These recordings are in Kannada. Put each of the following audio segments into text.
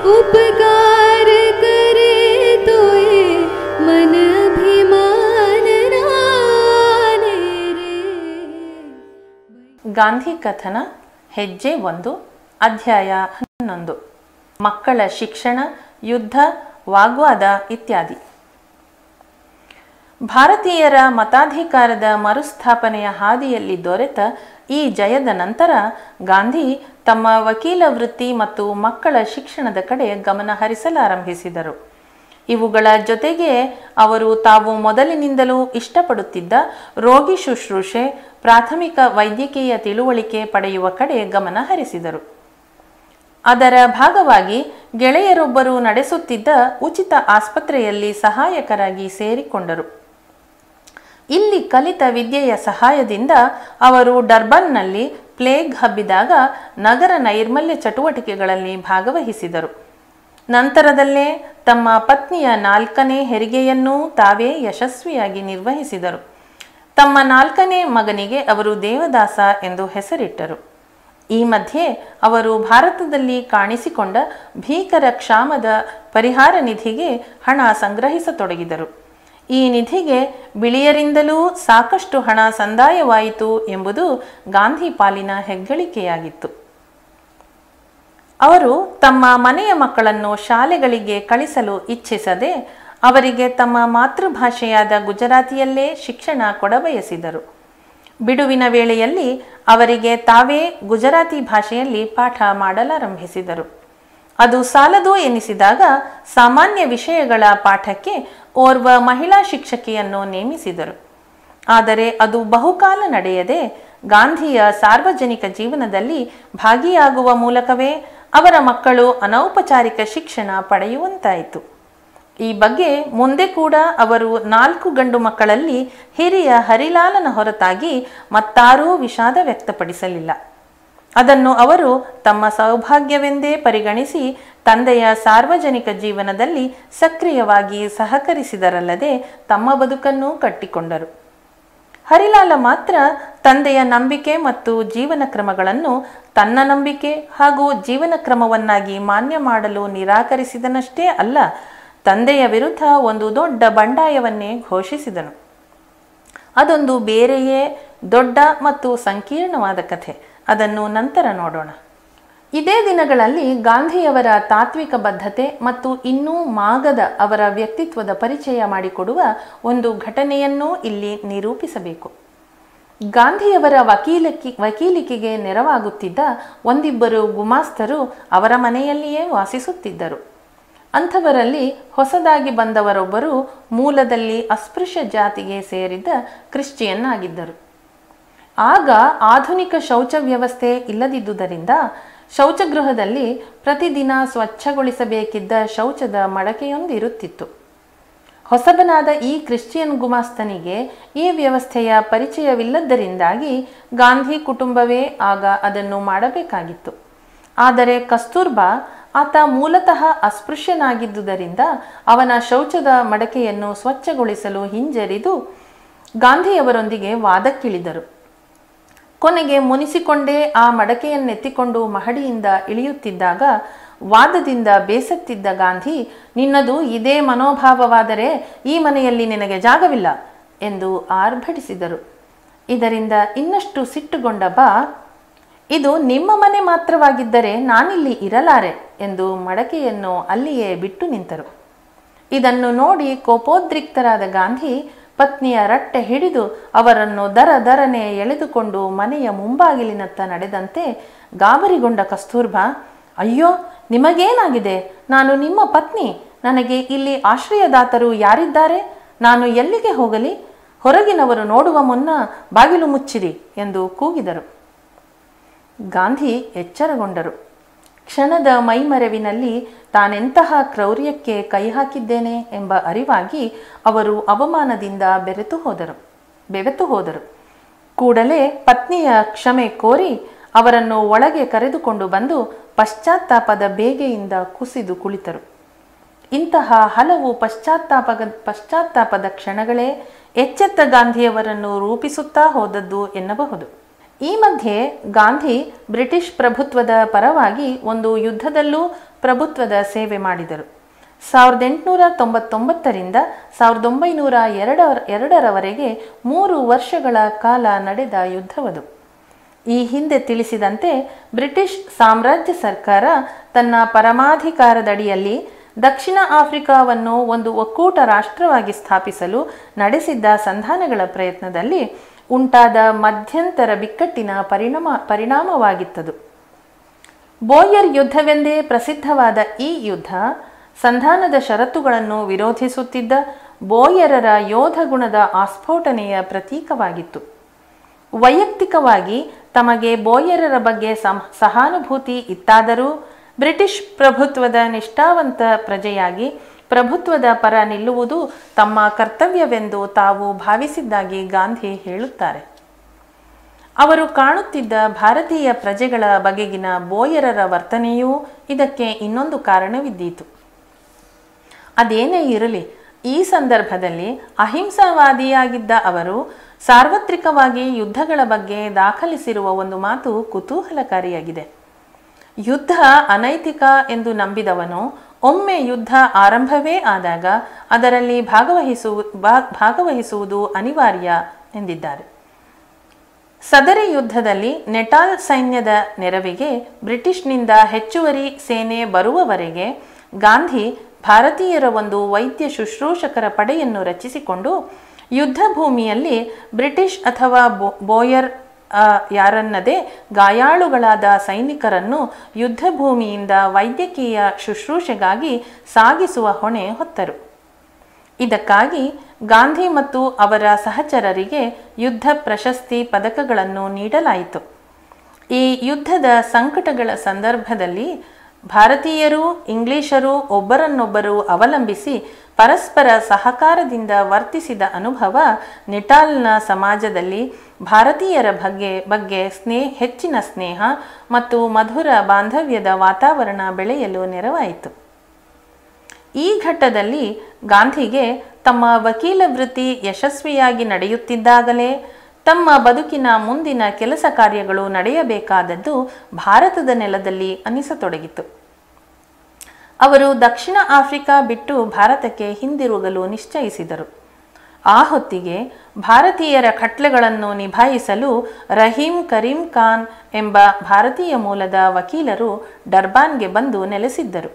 उपकार करे तोए मन अभिमान राने रे ಗಾಂಧಿ ಕಥನ ಹೆಜ್ಜೆ ಒಂದು ಅಧ್ಯಾಯ ಹನ್ನೊಂದು ಮಕ್ಕಳ ಶಿಕ್ಷಣ ಯುದ್ಧ ವಾಗ್ವಾದ ಇತ್ಯಾದಿ ಭಾರತೀಯರ ಮತಾಧಿಕಾರದ ಮರುಸ್ಥಾಪನೆಯ ಹಾದಿಯಲ್ಲಿ ದೊರೆತ ಈ ಜಯದ ನಂತರ ಗಾಂಧಿ ತಮ್ಮ ವಕೀಲ ವೃತ್ತಿ ಮತ್ತು ಮಕ್ಕಳ ಶಿಕ್ಷಣದ ಕಡೆ ಗಮನ ಹರಿಸಲಾರಂಭಿಸಿದರು ಇವುಗಳ ಜೊತೆಗೆ ಅವರು ತಾವು ಮೊದಲಿನಿಂದಲೂ ಇಷ್ಟಪಡುತ್ತಿದ್ದ ರೋಗಿ ಶುಶ್ರೂಷೆ ಪ್ರಾಥಮಿಕ ವೈದ್ಯಕೀಯ ತಿಳುವಳಿಕೆ ಪಡೆಯುವ ಕಡೆ ಗಮನ ಹರಿಸಿದರು ಅದರ ಭಾಗವಾಗಿ ಗೆಳೆಯರೊಬ್ಬರು ನಡೆಸುತ್ತಿದ್ದ ಉಚಿತ ಆಸ್ಪತ್ರೆಯಲ್ಲಿ ಸಹಾಯಕರಾಗಿ ಸೇರಿಕೊಂಡರು ಇಲ್ಲಿ ಕಲಿತ ವಿದ್ಯೆಯ ಸಹಾಯದಿಂದ ಅವರು ಡರ್ಬನ್ನಲ್ಲಿ ಪ್ಲೇಗ್ ಹಬ್ಬಿದಾಗ ನಗರ ನೈರ್ಮಲ್ಯ ಚಟುವಟಿಕೆಗಳಲ್ಲಿ ಭಾಗವಹಿಸಿದರು ನಂತರದಲ್ಲೇ ತಮ್ಮ ಪತ್ನಿಯ ನಾಲ್ಕನೇ ಹೆರಿಗೆಯನ್ನೂ ತಾವೇ ಯಶಸ್ವಿಯಾಗಿ ನಿರ್ವಹಿಸಿದರು ತಮ್ಮ ನಾಲ್ಕನೇ ಮಗನಿಗೆ ಅವರು ದೇವದಾಸ ಎಂದು ಹೆಸರಿಟ್ಟರು ಈ ಮಧ್ಯೆ ಅವರು ಭಾರತದಲ್ಲಿ ಕಾಣಿಸಿಕೊಂಡ ಭೀಕರ ಕ್ಷಾಮದ ಪರಿಹಾರ ನಿಧಿಗೆ ಹಣ ಸಂಗ್ರಹಿಸತೊಡಗಿದರು ಈ ನಿಧಿಗೆ ಬಿಳಿಯರಿಂದಲೂ ಸಾಕಷ್ಟು ಹಣ ಸಂದಾಯವಾಯಿತು ಎಂಬುದು ಗಾಂಧಿ ಪಾಲಿನ ಹೆಗ್ಗಳಿಕೆಯಾಗಿತ್ತು ಅವರು ತಮ್ಮ ಮನೆಯ ಮಕ್ಕಳನ್ನು ಶಾಲೆಗಳಿಗೆ ಕಳಿಸಲು ಇಚ್ಛಿಸದೆ ಅವರಿಗೆ ತಮ್ಮ ಮಾತೃಭಾಷೆಯಾದ ಗುಜರಾತಿಯಲ್ಲೇ ಶಿಕ್ಷಣ ಕೊಡಬಯಸಿದರು ಬಿಡುವಿನ ವೇಳೆಯಲ್ಲಿ ಅವರಿಗೆ ತಾವೇ ಗುಜರಾತಿ ಭಾಷೆಯಲ್ಲಿ ಪಾಠ ಮಾಡಲಾರಂಭಿಸಿದರು ಅದು ಸಾಲದು ಎನಿಸಿದಾಗ ಸಾಮಾನ್ಯ ವಿಷಯಗಳ ಪಾಠಕ್ಕೆ ಓರ್ವ ಮಹಿಳಾ ಶಿಕ್ಷಕಿಯನ್ನು ನೇಮಿಸಿದರು ಆದರೆ ಅದು ಬಹುಕಾಲ ನಡೆಯದೆ ಗಾಂಧಿಯ ಸಾರ್ವಜನಿಕ ಜೀವನದಲ್ಲಿ ಭಾಗಿಯಾಗುವ ಮೂಲಕವೇ ಅವರ ಮಕ್ಕಳು ಅನೌಪಚಾರಿಕ ಶಿಕ್ಷಣ ಪಡೆಯುವಂತಾಯಿತು ಈ ಬಗ್ಗೆ ಮುಂದೆ ಕೂಡ ಅವರು ನಾಲ್ಕು ಗಂಡು ಮಕ್ಕಳಲ್ಲಿ ಹಿರಿಯ ಹರಿಲಾಲನ ಹೊರತಾಗಿ ಮತ್ತಾರೂ ವಿಷಾದ ವ್ಯಕ್ತಪಡಿಸಲಿಲ್ಲ ಅದನ್ನು ಅವರು ತಮ್ಮ ಸೌಭಾಗ್ಯವೆಂದೇ ಪರಿಗಣಿಸಿ ತಂದೆಯ ಸಾರ್ವಜನಿಕ ಜೀವನದಲ್ಲಿ ಸಕ್ರಿಯವಾಗಿ ಸಹಕರಿಸಿದರಲ್ಲದೆ ತಮ್ಮ ಬದುಕನ್ನೂ ಕಟ್ಟಿಕೊಂಡರು ಹರಿಲಾಲ ಮಾತ್ರ ತಂದೆಯ ನಂಬಿಕೆ ಮತ್ತು ಜೀವನ ಕ್ರಮಗಳನ್ನು ತನ್ನ ನಂಬಿಕೆ ಹಾಗೂ ಜೀವನ ಕ್ರಮವನ್ನಾಗಿ ಮಾನ್ಯ ಮಾಡಲು ನಿರಾಕರಿಸಿದನಷ್ಟೇ ಅಲ್ಲ ತಂದೆಯ ವಿರುದ್ಧ ಒಂದು ದೊಡ್ಡ ಬಂಡಾಯವನ್ನೇ ಘೋಷಿಸಿದನು ಅದೊಂದು ಬೇರೆಯೇ ದೊಡ್ಡ ಮತ್ತು ಸಂಕೀರ್ಣವಾದ ಕಥೆ ಅದನ್ನು ನಂತರ ನೋಡೋಣ ಇದೇ ದಿನಗಳಲ್ಲಿ ಗಾಂಧಿಯವರ ತಾತ್ವಿಕ ಬದ್ಧತೆ ಮತ್ತು ಇನ್ನೂ ಮಾಗದ ಅವರ ವ್ಯಕ್ತಿತ್ವದ ಪರಿಚಯ ಮಾಡಿಕೊಡುವ ಒಂದು ಘಟನೆಯನ್ನೂ ಇಲ್ಲಿ ನಿರೂಪಿಸಬೇಕು ಗಾಂಧಿಯವರ ವಕೀಲಕಿ ವಕೀಲಿಕೆಗೆ ನೆರವಾಗುತ್ತಿದ್ದ ಒಂದಿಬ್ಬರು ಗುಮಾಸ್ತರು ಅವರ ಮನೆಯಲ್ಲಿಯೇ ವಾಸಿಸುತ್ತಿದ್ದರು ಅಂಥವರಲ್ಲಿ ಹೊಸದಾಗಿ ಬಂದವರೊಬ್ಬರು ಮೂಲದಲ್ಲಿ ಅಸ್ಪೃಶ್ಯ ಜಾತಿಗೆ ಸೇರಿದ್ದ ಕ್ರಿಶ್ಚಿಯನ್ ಆಗಿದ್ದರು ಆಗ ಆಧುನಿಕ ಶೌಚ ವ್ಯವಸ್ಥೆ ಇಲ್ಲದಿದ್ದುದರಿಂದ ಶೌಚಗೃಹದಲ್ಲಿ ಪ್ರತಿದಿನ ಸ್ವಚ್ಛಗೊಳಿಸಬೇಕಿದ್ದ ಶೌಚದ ಮಡಕೆಯೊಂದಿರುತ್ತಿತ್ತು ಹೊಸಬನಾದ ಈ ಕ್ರಿಶ್ಚಿಯನ್ ಗುಮಾಸ್ತನಿಗೆ ಈ ವ್ಯವಸ್ಥೆಯ ಪರಿಚಯವಿಲ್ಲದ್ದರಿಂದಾಗಿ ಗಾಂಧಿ ಕುಟುಂಬವೇ ಆಗ ಅದನ್ನು ಮಾಡಬೇಕಾಗಿತ್ತು ಆದರೆ ಕಸ್ತೂರ್ಬಾ ಆತ ಮೂಲತಃ ಅಸ್ಪೃಶ್ಯನಾಗಿದ್ದುದರಿಂದ ಅವನ ಶೌಚದ ಮಡಕೆಯನ್ನು ಸ್ವಚ್ಛಗೊಳಿಸಲು ಹಿಂಜರಿದು ಗಾಂಧಿಯವರೊಂದಿಗೆ ವಾದಕ್ಕಿಳಿದರು ಕೊನೆಗೆ ಮುನಿಸಿಕೊಂಡೇ ಆ ಮಡಕೆಯನ್ನೆತ್ತಿಕೊಂಡು ಮಹಡಿಯಿಂದ ಇಳಿಯುತ್ತಿದ್ದಾಗ ವಾದದಿಂದ ಬೇಸತ್ತಿದ್ದ ಗಾಂಧಿ ನಿನ್ನದು ಇದೇ ಮನೋಭಾವವಾದರೆ ಈ ಮನೆಯಲ್ಲಿ ನಿನಗೆ ಜಾಗವಿಲ್ಲ ಎಂದು ಆರ್ಭಟಿಸಿದರು ಇದರಿಂದ ಇನ್ನಷ್ಟು ಸಿಟ್ಟುಗೊಂಡ ಬಾ ಇದು ನಿಮ್ಮ ಮನೆ ಮಾತ್ರವಾಗಿದ್ದರೆ ನಾನಿಲ್ಲಿ ಇರಲಾರೆ ಎಂದು ಮಡಕೆಯನ್ನು ಅಲ್ಲಿಯೇ ಬಿಟ್ಟು ನಿಂತರು ಇದನ್ನು ನೋಡಿ ಕೋಪೋದ್ರಿಕ್ತರಾದ ಗಾಂಧಿ ಪತ್ನಿಯ ರಟ್ಟೆ ಹಿಡಿದು ಅವರನ್ನು ದರ ದರನೆ ಎಳೆದುಕೊಂಡು ಮನೆಯ ಮುಂಬಾಗಿಲಿನತ್ತ ನಡೆದಂತೆ ಗಾಬರಿಗೊಂಡ ಕಸ್ತೂರ್ಬಾ ಅಯ್ಯೋ ನಿಮಗೇನಾಗಿದೆ ನಾನು ನಿಮ್ಮ ಪತ್ನಿ ನನಗೆ ಇಲ್ಲಿ ಆಶ್ರಯದಾತರು ಯಾರಿದ್ದಾರೆ ನಾನು ಎಲ್ಲಿಗೆ ಹೋಗಲಿ ಹೊರಗಿನವರು ನೋಡುವ ಮುನ್ನ ಬಾಗಿಲು ಮುಚ್ಚಿರಿ ಎಂದು ಕೂಗಿದರು ಗಾಂಧಿ ಎಚ್ಚರಗೊಂಡರು ಕ್ಷಣದ ಮೈಮರೆವಿನಲ್ಲಿ ತಾನೆಂತಹ ಕ್ರೌರ್ಯಕ್ಕೆ ಕೈ ಹಾಕಿದ್ದೇನೆ ಎಂಬ ಅರಿವಾಗಿ ಅವರು ಅವಮಾನದಿಂದ ಬೆರೆತು ಹೋದರು ಬೆವೆತು ಹೋದರು ಕೂಡಲೇ ಪತ್ನಿಯ ಕ್ಷಮೆ ಕೋರಿ ಅವರನ್ನು ಒಳಗೆ ಕರೆದುಕೊಂಡು ಬಂದು ಪಶ್ಚಾತ್ತಾಪದ ಬೇಗೆಯಿಂದ ಕುಸಿದು ಕುಳಿತರು ಇಂತಹ ಹಲವು ಪಶ್ಚಾತ್ತಾಪದ ಪಶ್ಚಾತ್ತಾಪದ ಕ್ಷಣಗಳೇ ಎಚ್ಚೆತ್ತ ಗಾಂಧಿಯವರನ್ನು ರೂಪಿಸುತ್ತಾ ಹೋದದ್ದು ಎನ್ನಬಹುದು ಈ ಮಧ್ಯೆ ಗಾಂಧಿ ಬ್ರಿಟಿಷ್ ಪ್ರಭುತ್ವದ ಪರವಾಗಿ ಒಂದು ಯುದ್ಧದಲ್ಲೂ ಪ್ರಭುತ್ವದ ಸೇವೆ ಮಾಡಿದರು ಸಾವಿರದ ಎಂಟುನೂರ ತೊಂಬತ್ತೊಂಬತ್ತರಿಂದ ಸಾವಿರದ ಒಂಬೈನೂರ ಎರಡ ಎರಡರವರೆಗೆ ಮೂರು ವರ್ಷಗಳ ಕಾಲ ನಡೆದ ಯುದ್ಧವದು ಈ ಹಿಂದೆ ತಿಳಿಸಿದಂತೆ ಬ್ರಿಟಿಷ್ ಸಾಮ್ರಾಜ್ಯ ಸರ್ಕಾರ ತನ್ನ ಪರಮಾಧಿಕಾರದಡಿಯಲ್ಲಿ ದಕ್ಷಿಣ ಆಫ್ರಿಕಾವನ್ನು ಒಂದು ಒಕ್ಕೂಟ ರಾಷ್ಟ್ರವಾಗಿ ಸ್ಥಾಪಿಸಲು ನಡೆಸಿದ್ದ ಸಂಧಾನಗಳ ಪ್ರಯತ್ನದಲ್ಲಿ ಉಂಟಾದ ಮಧ್ಯಂತರ ಬಿಕ್ಕಟ್ಟಿನ ಪರಿಣಾಮ ಪರಿಣಾಮವಾಗಿತ್ತದು ಬೋಯರ್ ಯುದ್ಧವೆಂದೇ ಪ್ರಸಿದ್ಧವಾದ ಈ ಯುದ್ಧ ಸಂಧಾನದ ಷರತ್ತುಗಳನ್ನು ವಿರೋಧಿಸುತ್ತಿದ್ದ ಬೋಯರರ ಯೋಧ ಗುಣದ ಆಸ್ಫೋಟನೆಯ ಪ್ರತೀಕವಾಗಿತ್ತು ವೈಯಕ್ತಿಕವಾಗಿ ತಮಗೆ ಬೋಯರರ ಬಗ್ಗೆ ಸಂ ಸಹಾನುಭೂತಿ ಇತ್ತಾದರೂ ಬ್ರಿಟಿಷ್ ಪ್ರಭುತ್ವದ ನಿಷ್ಠಾವಂತ ಪ್ರಜೆಯಾಗಿ ಪ್ರಭುತ್ವದ ಪರ ನಿಲ್ಲುವುದು ತಮ್ಮ ಕರ್ತವ್ಯವೆಂದು ತಾವು ಭಾವಿಸಿದ್ದಾಗಿ ಗಾಂಧಿ ಹೇಳುತ್ತಾರೆ ಅವರು ಕಾಣುತ್ತಿದ್ದ ಭಾರತೀಯ ಪ್ರಜೆಗಳ ಬಗೆಗಿನ ಬೋಯರರ ವರ್ತನೆಯೂ ಇದಕ್ಕೆ ಇನ್ನೊಂದು ಕಾರಣವಿದ್ದೀತು ಅದೇನೇ ಇರಲಿ ಈ ಸಂದರ್ಭದಲ್ಲಿ ಅಹಿಂಸಾವಾದಿಯಾಗಿದ್ದ ಅವರು ಸಾರ್ವತ್ರಿಕವಾಗಿ ಯುದ್ಧಗಳ ಬಗ್ಗೆ ದಾಖಲಿಸಿರುವ ಒಂದು ಮಾತು ಕುತೂಹಲಕಾರಿಯಾಗಿದೆ ಯುದ್ಧ ಅನೈತಿಕ ಎಂದು ನಂಬಿದವನು ಒಮ್ಮೆ ಯುದ್ಧ ಆರಂಭವೇ ಆದಾಗ ಅದರಲ್ಲಿ ಭಾಗವಹಿಸು ಭಾ- ಭಾಗವಹಿಸುವುದು ಅನಿವಾರ್ಯ ಎಂದಿದ್ದಾರೆ ಸದರಿ ಯುದ್ಧದಲ್ಲಿ ನೆಟಾಲ್ ಸೈನ್ಯದ ನೆರವಿಗೆ ಬ್ರಿಟಿಷ್ನಿಂದ ಹೆಚ್ಚುವರಿ ಸೇನೆ ಬರುವವರೆಗೆ ಗಾಂಧಿ ಭಾರತೀಯರ ಒಂದು ವೈದ್ಯ ಶುಶ್ರೂಷಕರ ಪಡೆಯನ್ನು ರಚಿಸಿಕೊಂಡು ಯುದ್ಧ ಭೂಮಿಯಲ್ಲಿ ಬ್ರಿಟಿಷ್ ಅಥವಾ ಬೋ- ಬೋಯರ್ ಆ, ಯಾರನ್ನದೇ ಗಾಯಾಳುಗಳಾದ ಸೈನಿಕರನ್ನು ಯುದ್ಧ ಭೂಮಿಯಿಂದ ವೈದ್ಯಕೀಯ ಶುಶ್ರೂಷೆಗಾಗಿ ಸಾಗಿಸುವ ಹೊಣೆ ಹೊತ್ತರು ಇದಕ್ಕಾಗಿ ಗಾಂಧಿ ಮತ್ತು ಅವರ ಸಹಚರರಿಗೆ ಯುದ್ಧ ಪ್ರಶಸ್ತಿ ಪದಕಗಳನ್ನು ನೀಡಲಾಯಿತು ಈ ಯುದ್ಧದ ಸಂಕಟಗಳ ಸಂದರ್ಭದಲ್ಲಿ ಭಾರತೀಯರು ಇಂಗ್ಲಿಷರು ಒಬ್ಬರನ್ನೊಬ್ಬರು ಅವಲಂಬಿಸಿ ಪರಸ್ಪರ ಸಹಕಾರದಿಂದ ವರ್ತಿಸಿದ ಅನುಭವ ನಿಟಾಲ್ನ ಸಮಾಜದಲ್ಲಿ ಭಾರತೀಯರ ಬಗ್ಗೆ ಬಗ್ಗೆ ಸ್ನೇ ಹೆಚ್ಚಿನ ಸ್ನೇಹ ಮತ್ತು ಮಧುರ ಬಾಂಧವ್ಯದ ವಾತಾವರಣ ಬೆಳೆಯಲು ನೆರವಾಯಿತು ಈ ಘಟ್ಟದಲ್ಲಿ ಗಾಂಧಿಗೆ ತಮ್ಮ ವಕೀಲ ವೃತ್ತಿ ಯಶಸ್ವಿಯಾಗಿ ನಡೆಯುತ್ತಿದ್ದಾಗಲೇ ತಮ್ಮ ಬದುಕಿನ ಮುಂದಿನ ಕೆಲಸ ಕಾರ್ಯಗಳು ನಡೆಯಬೇಕಾದದ್ದು ಭಾರತದ ನೆಲದಲ್ಲಿ ಅನಿಸತೊಡಗಿತು ಅವರು ದಕ್ಷಿಣ ಆಫ್ರಿಕಾ ಬಿಟ್ಟು ಭಾರತಕ್ಕೆ ಹಿಂದಿರುಗಲು ನಿಶ್ಚಯಿಸಿದರು ಆ ಹೊತ್ತಿಗೆ ಭಾರತೀಯರ ಕಟ್ಲೆಗಳನ್ನು ನಿಭಾಯಿಸಲು ರಹೀಂ ಕರೀಂ ಖಾನ್ ಎಂಬ ಭಾರತೀಯ ಮೂಲದ ವಕೀಲರು ಡರ್ಬಾನ್ಗೆ ಬಂದು ನೆಲೆಸಿದ್ದರು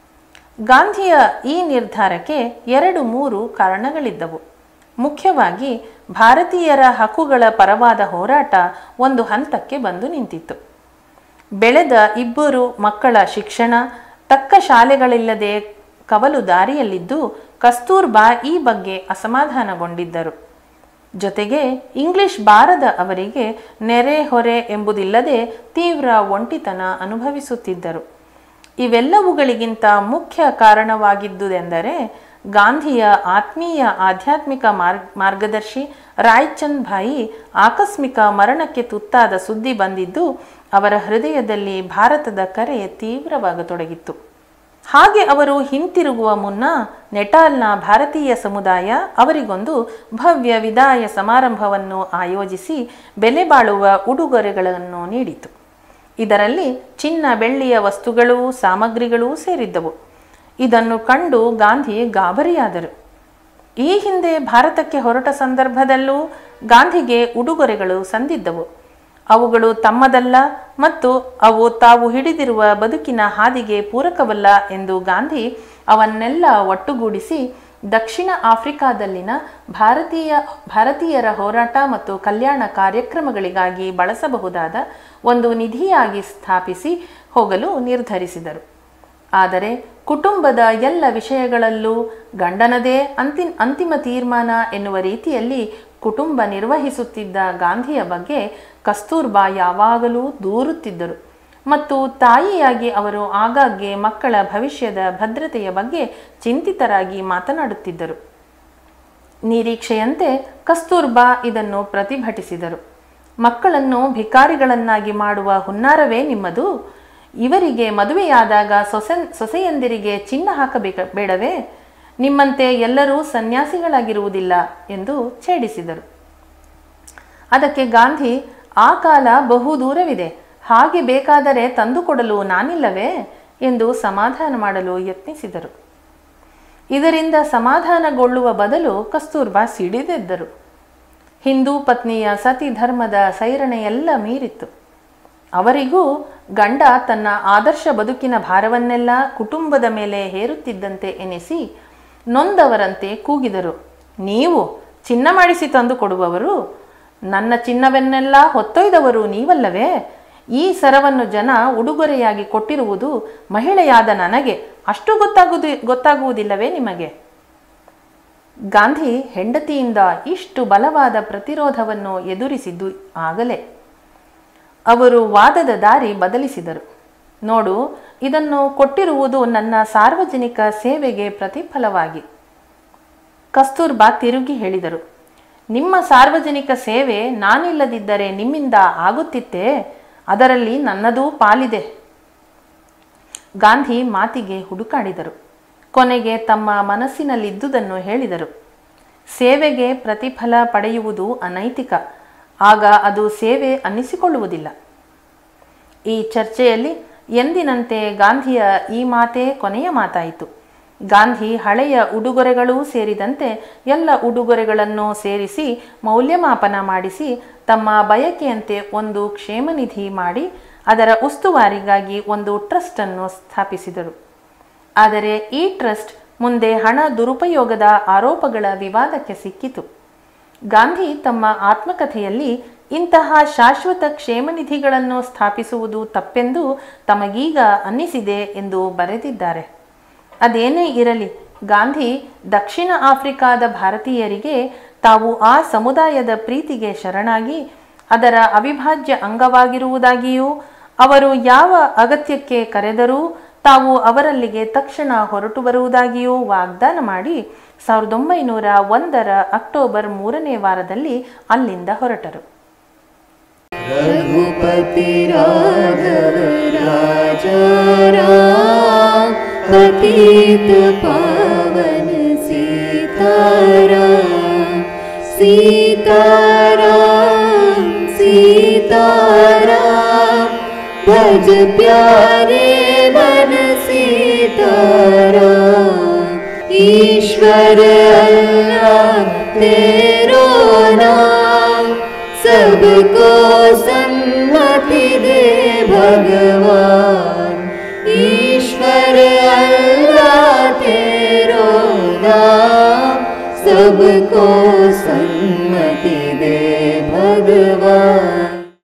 ಗಾಂಧಿಯ ಈ ನಿರ್ಧಾರಕ್ಕೆ ಎರಡು ಮೂರು ಕಾರಣಗಳಿದ್ದವು ಮುಖ್ಯವಾಗಿ ಭಾರತೀಯರ ಹಕ್ಕುಗಳ ಪರವಾದ ಹೋರಾಟ ಒಂದು ಹಂತಕ್ಕೆ ಬಂದು ನಿಂತಿತ್ತು ಬೆಳೆದ ಇಬ್ಬರು ಮಕ್ಕಳ ಶಿಕ್ಷಣ ತಕ್ಕ ಶಾಲೆಗಳಿಲ್ಲದೆ ಕವಲು ದಾರಿಯಲ್ಲಿದ್ದು ಕಸ್ತೂರ್ಬಾ ಈ ಬಗ್ಗೆ ಅಸಮಾಧಾನಗೊಂಡಿದ್ದರು ಜೊತೆಗೆ ಇಂಗ್ಲಿಷ್ ಬಾರದ ಅವರಿಗೆ ನೆರೆ ಹೊರೆ ಎಂಬುದಿಲ್ಲದೆ ತೀವ್ರ ಒಂಟಿತನ ಅನುಭವಿಸುತ್ತಿದ್ದರು ಇವೆಲ್ಲವುಗಳಿಗಿಂತ ಮುಖ್ಯ ಕಾರಣವಾಗಿದ್ದುದೆಂದರೆ ಗಾಂಧಿಯ ಆತ್ಮೀಯ ಆಧ್ಯಾತ್ಮಿಕ ಮಾರ್ಗ ಮಾರ್ಗದರ್ಶಿ ರಾಯ್ಚಂದ್ ಭಾಯಿ ಆಕಸ್ಮಿಕ ಮರಣಕ್ಕೆ ತುತ್ತಾದ ಸುದ್ದಿ ಬಂದಿದ್ದು ಅವರ ಹೃದಯದಲ್ಲಿ ಭಾರತದ ಕರೆ ತೀವ್ರವಾಗತೊಡಗಿತ್ತು ಹಾಗೆ ಅವರು ಹಿಂತಿರುಗುವ ಮುನ್ನ ನೆಟಾಲ್ನ ಭಾರತೀಯ ಸಮುದಾಯ ಅವರಿಗೊಂದು ಭವ್ಯ ವಿದಾಯ ಸಮಾರಂಭವನ್ನು ಆಯೋಜಿಸಿ ಬೆಲೆ ಬಾಳುವ ಉಡುಗೊರೆಗಳನ್ನು ನೀಡಿತು ಇದರಲ್ಲಿ ಚಿನ್ನ ಬೆಳ್ಳಿಯ ವಸ್ತುಗಳು ಸಾಮಗ್ರಿಗಳೂ ಸೇರಿದ್ದವು ಇದನ್ನು ಕಂಡು ಗಾಂಧಿ ಗಾಬರಿಯಾದರು ಈ ಹಿಂದೆ ಭಾರತಕ್ಕೆ ಹೊರಟ ಸಂದರ್ಭದಲ್ಲೂ ಗಾಂಧಿಗೆ ಉಡುಗೊರೆಗಳು ಸಂದಿದ್ದವು ಅವುಗಳು ತಮ್ಮದಲ್ಲ ಮತ್ತು ಅವು ತಾವು ಹಿಡಿದಿರುವ ಬದುಕಿನ ಹಾದಿಗೆ ಪೂರಕವಲ್ಲ ಎಂದು ಗಾಂಧಿ ಅವನ್ನೆಲ್ಲ ಒಟ್ಟುಗೂಡಿಸಿ ದಕ್ಷಿಣ ಆಫ್ರಿಕಾದಲ್ಲಿನ ಭಾರತೀಯ ಭಾರತೀಯರ ಹೋರಾಟ ಮತ್ತು ಕಲ್ಯಾಣ ಕಾರ್ಯಕ್ರಮಗಳಿಗಾಗಿ ಬಳಸಬಹುದಾದ ಒಂದು ನಿಧಿಯಾಗಿ ಸ್ಥಾಪಿಸಿ ಹೋಗಲು ನಿರ್ಧರಿಸಿದರು ಆದರೆ ಕುಟುಂಬದ ಎಲ್ಲ ವಿಷಯಗಳಲ್ಲೂ ಗಂಡನದೇ ಅಂತಿ ಅಂತಿಮ ತೀರ್ಮಾನ ಎನ್ನುವ ರೀತಿಯಲ್ಲಿ ಕುಟುಂಬ ನಿರ್ವಹಿಸುತ್ತಿದ್ದ ಗಾಂಧಿಯ ಬಗ್ಗೆ ಕಸ್ತೂರ್ಬಾ ಯಾವಾಗಲೂ ದೂರುತ್ತಿದ್ದರು ಮತ್ತು ತಾಯಿಯಾಗಿ ಅವರು ಆಗಾಗ್ಗೆ ಮಕ್ಕಳ ಭವಿಷ್ಯದ ಭದ್ರತೆಯ ಬಗ್ಗೆ ಚಿಂತಿತರಾಗಿ ಮಾತನಾಡುತ್ತಿದ್ದರು ನಿರೀಕ್ಷೆಯಂತೆ ಕಸ್ತೂರ್ಬಾ ಇದನ್ನು ಪ್ರತಿಭಟಿಸಿದರು ಮಕ್ಕಳನ್ನು ಭಿಕಾರಿಗಳನ್ನಾಗಿ ಮಾಡುವ ಹುನ್ನಾರವೇ ನಿಮ್ಮದು ಇವರಿಗೆ ಮದುವೆಯಾದಾಗ ಸೊಸೆ ಸೊಸೆಯಂದಿರಿಗೆ ಚಿನ್ನ ಹಾಕಬೇಕ ಬೇಡವೇ ನಿಮ್ಮಂತೆ ಎಲ್ಲರೂ ಸನ್ಯಾಸಿಗಳಾಗಿರುವುದಿಲ್ಲ ಎಂದು ಛೇಡಿಸಿದರು ಅದಕ್ಕೆ ಗಾಂಧಿ ಆ ಕಾಲ ಬಹು ದೂರವಿದೆ ಹಾಗೆ ಬೇಕಾದರೆ ತಂದುಕೊಡಲು ನಾನಿಲ್ಲವೇ ಎಂದು ಸಮಾಧಾನ ಮಾಡಲು ಯತ್ನಿಸಿದರು ಇದರಿಂದ ಸಮಾಧಾನಗೊಳ್ಳುವ ಬದಲು ಕಸ್ತೂರ್ಬಾ ಸಿಡಿದೆದ್ದರು ಹಿಂದೂ ಪತ್ನಿಯ ಸತಿ ಧರ್ಮದ ಸೈರಣೆಯೆಲ್ಲ ಮೀರಿತ್ತು ಅವರಿಗೂ ಗಂಡ ತನ್ನ ಆದರ್ಶ ಬದುಕಿನ ಭಾರವನ್ನೆಲ್ಲ ಕುಟುಂಬದ ಮೇಲೆ ಹೇರುತ್ತಿದ್ದಂತೆ ಎನಿಸಿ ನೊಂದವರಂತೆ ಕೂಗಿದರು ನೀವು ಚಿನ್ನ ಮಾಡಿಸಿ ತಂದು ಕೊಡುವವರು ನನ್ನ ಚಿನ್ನವನ್ನೆಲ್ಲ ಹೊತ್ತೊಯ್ದವರು ನೀವಲ್ಲವೇ ಈ ಸರವನ್ನು ಜನ ಉಡುಗೊರೆಯಾಗಿ ಕೊಟ್ಟಿರುವುದು ಮಹಿಳೆಯಾದ ನನಗೆ ಅಷ್ಟು ಗೊತ್ತಾಗುವುದು ಗೊತ್ತಾಗುವುದಿಲ್ಲವೇ ನಿಮಗೆ ಗಾಂಧಿ ಹೆಂಡತಿಯಿಂದ ಇಷ್ಟು ಬಲವಾದ ಪ್ರತಿರೋಧವನ್ನು ಎದುರಿಸಿದ್ದು ಆಗಲೇ ಅವರು ವಾದದ ದಾರಿ ಬದಲಿಸಿದರು ನೋಡು ಇದನ್ನು ಕೊಟ್ಟಿರುವುದು ನನ್ನ ಸಾರ್ವಜನಿಕ ಸೇವೆಗೆ ಪ್ರತಿಫಲವಾಗಿ ಕಸ್ತೂರ್ಬಾ ತಿರುಗಿ ಹೇಳಿದರು ನಿಮ್ಮ ಸಾರ್ವಜನಿಕ ಸೇವೆ ನಾನಿಲ್ಲದಿದ್ದರೆ ನಿಮ್ಮಿಂದ ಆಗುತ್ತಿತ್ತೇ ಅದರಲ್ಲಿ ನನ್ನದೂ ಪಾಲಿದೆ ಗಾಂಧಿ ಮಾತಿಗೆ ಹುಡುಕಾಡಿದರು ಕೊನೆಗೆ ತಮ್ಮ ಮನಸ್ಸಿನಲ್ಲಿದ್ದುದನ್ನು ಹೇಳಿದರು ಸೇವೆಗೆ ಪ್ರತಿಫಲ ಪಡೆಯುವುದು ಅನೈತಿಕ ಆಗ ಅದು ಸೇವೆ ಅನ್ನಿಸಿಕೊಳ್ಳುವುದಿಲ್ಲ ಈ ಚರ್ಚೆಯಲ್ಲಿ ಎಂದಿನಂತೆ ಗಾಂಧಿಯ ಈ ಮಾತೇ ಕೊನೆಯ ಮಾತಾಯಿತು ಗಾಂಧಿ ಹಳೆಯ ಉಡುಗೊರೆಗಳೂ ಸೇರಿದಂತೆ ಎಲ್ಲ ಉಡುಗೊರೆಗಳನ್ನು ಸೇರಿಸಿ ಮೌಲ್ಯಮಾಪನ ಮಾಡಿಸಿ ತಮ್ಮ ಬಯಕೆಯಂತೆ ಒಂದು ಕ್ಷೇಮನಿಧಿ ಮಾಡಿ ಅದರ ಉಸ್ತುವಾರಿಗಾಗಿ ಒಂದು ಟ್ರಸ್ಟ್ ಅನ್ನು ಸ್ಥಾಪಿಸಿದರು ಆದರೆ ಈ ಟ್ರಸ್ಟ್ ಮುಂದೆ ಹಣ ದುರುಪಯೋಗದ ಆರೋಪಗಳ ವಿವಾದಕ್ಕೆ ಸಿಕ್ಕಿತು ಗಾಂಧಿ ತಮ್ಮ ಆತ್ಮಕಥೆಯಲ್ಲಿ ಇಂತಹ ಶಾಶ್ವತ ಕ್ಷೇಮನಿಧಿಗಳನ್ನು ಸ್ಥಾಪಿಸುವುದು ತಪ್ಪೆಂದು ತಮಗೀಗ ಅನ್ನಿಸಿದೆ ಎಂದು ಬರೆದಿದ್ದಾರೆ ಅದೇನೇ ಇರಲಿ ಗಾಂಧಿ ದಕ್ಷಿಣ ಆಫ್ರಿಕಾದ ಭಾರತೀಯರಿಗೆ ತಾವು ಆ ಸಮುದಾಯದ ಪ್ರೀತಿಗೆ ಶರಣಾಗಿ ಅದರ ಅವಿಭಾಜ್ಯ ಅಂಗವಾಗಿರುವುದಾಗಿಯೂ ಅವರು ಯಾವ ಅಗತ್ಯಕ್ಕೆ ಕರೆದರೂ ತಾವು ಅವರಲ್ಲಿಗೆ ತಕ್ಷಣ ಹೊರಟು ಬರುವುದಾಗಿಯೂ ವಾಗ್ದಾನ ಮಾಡಿ ಸಾವಿರದ ಒಂಬೈನೂರ ಒಂದರ ಅಕ್ಟೋಬರ್ ಮೂರನೇ ವಾರದಲ್ಲಿ ಅಲ್ಲಿಂದ ಹೊರಟರು रघुपति राघव राजा राम पतित पावन सीताराम सीताराम सीताराम भज प्यारे मन सीताराम ईश्वर अल्लाह तेरो नाम सबको सन्मति दे भगवान ईश्वर अल्लाह तेरो नाम सबको